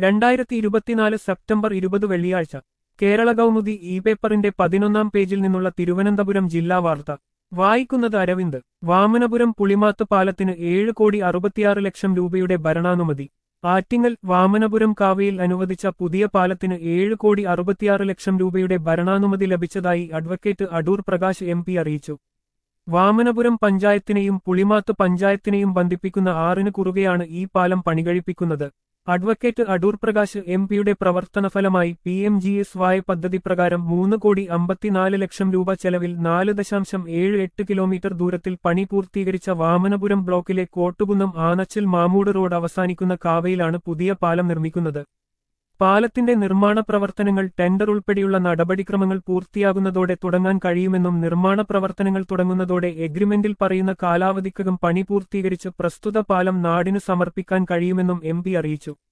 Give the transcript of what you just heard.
രണ്ടായിരത്തി ഇരുപത്തിനാല് സെപ്റ്റംബർ ഇരുപത് വെള്ളിയാഴ്ച കേരള കൗമുദി ഇ പേപ്പറിന്റെ പതിനൊന്നാം പേജിൽ നിന്നുള്ള തിരുവനന്തപുരം ജില്ലാ വാർത്ത വായിക്കുന്നത് അരവിന്ദ് വാമനപുരം പുളിമാത്ത് പാലത്തിന് ഏഴ് കോടി അറുപത്തിയാറ് ലക്ഷം രൂപയുടെ ഭരണാനുമതി ആറ്റിങ്ങൽ വാമനപുരം കാവയിൽ അനുവദിച്ച പുതിയ പാലത്തിന് ഏഴ് കോടി അറുപത്തിയാറ് ലക്ഷം രൂപയുടെ ഭരണാനുമതി ലഭിച്ചതായി advocate Adoor Prakash M P അറിയിച്ചു വാമനപുരം പഞ്ചായത്തിനെയും പുളിമാത്ത് പഞ്ചായത്തിനെയും ബന്ധിപ്പിക്കുന്ന ആറിന് കുറുകെയാണ് ഈ പാലം പണികഴിപ്പിക്കുന്നത് അഡ്വക്കേറ്റ് അടൂർ പ്രകാശ് എം പിയുടെ പ്രവർത്തനഫലമായി P M G S Y പദ്ധതി പ്രകാരം മൂന്ന് കോടി അമ്പത്തിനാല് ലക്ഷം രൂപ ചെലവിൽ നാല് ദശാംശം ഏഴ് എട്ട് കിലോമീറ്റർ ദൂരത്തിൽ പണി പൂർത്തീകരിച്ച വാമനപുരം ബ്ലോക്കിലെ കോട്ടുകുന്നം ആനച്ചൽ മാമൂട് റോഡ് അവസാനിക്കുന്ന കാവയിലാണ് പുതിയ പാലം നിർമ്മിക്കുന്നത് പാലത്തിന്റെ നിർമ്മാണ പ്രവർത്തനങ്ങൾ ടെൻഡർ ഉൾപ്പെടെയുള്ള നടപടിക്രമങ്ങൾ പൂർത്തിയാകുന്നതോടെ തുടങ്ങാൻ കഴിയുമെന്നും നിർമ്മാണ പ്രവർത്തനങ്ങൾ തുടങ്ങുന്നതോടെ എഗ്രിമെന്റിൽ പറയുന്ന കാലാവധിക്കകം പണി പൂർത്തീകരിച്ച് പ്രസ്തുത പാലം നാടിന് സമർപ്പിക്കാൻ കഴിയുമെന്നും എം അറിയിച്ചു